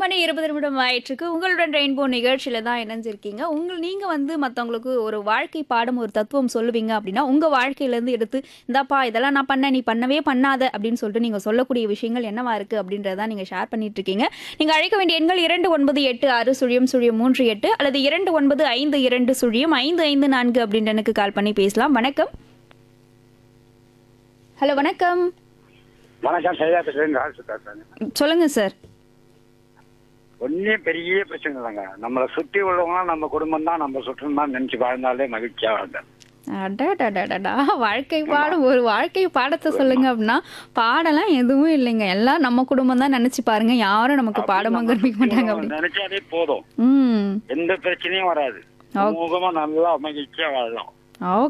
மணி இருபது நிமிடம் ஆயிற்றுக்கு உங்களுடன் ரெயின்போ நிகழ்ச்சியில தான் இணைஞ்சிருக்கீங்க உங்கள் நீங்க வந்து மற்றவங்களுக்கு ஒரு வாழ்க்கை பாடம் ஒரு தத்துவம் சொல்லுவீங்க அப்படின்னா உங்க வாழ்க்கையில இருந்து எடுத்து இந்தாப்பா இதெல்லாம் நான் பண்ண நீ பண்ணவே பண்ணாத அப்படின்னு சொல்லிட்டு நீங்க சொல்லக்கூடிய விஷயங்கள் என்னவா இருக்கு அப்படின்றத நீங்க ஷேர் பண்ணிட்டு இருக்கீங்க நீங்க அழைக்க வேண்டிய எண்கள் இரண்டு ஒன்பது எட்டு ஆறு சுழியம் சுழியம் மூன்று எட்டு அல்லது இரண்டு ஒன்பது ஐந்து இரண்டு சுழியம் ஐந்து ஐந்து நான்கு அப்படின்ற எனக்கு கால் பண்ணி பேசலாம் வணக்கம் ஹலோ வணக்கம் வணக்கம் சரியா பேசுறேன் ராஜ் பேசுறேங்க சொல்லுங்க சார் ஒன்றும் பெரிய பிரச்சனை இல்லைங்க நம்மளை சுற்றி உள்ளவங்க நம்ம குடும்பம் தான் நம்ம சுற்றம் தான் நினைச்சு வாழ்ந்தாலே மகிழ்ச்சியா வாழ்ந்தேன் அடடடடடா வாழ்க்கை பாடம் ஒரு வாழ்க்கை பாடத்தை சொல்லுங்க அப்படின்னா பாடலாம் எதுவும் இல்லைங்க எல்லாம் நம்ம குடும்பம் தான் நினைச்சு பாருங்க யாரும் நமக்கு பாடமா கற்பிக்க மாட்டாங்க அப்படி நினைச்சாலே போதும் ம் எந்த பிரச்சனையும் வராது Okay. முகமா நல்லா மகிழ்ச்சியா வாழலாம் ஓகே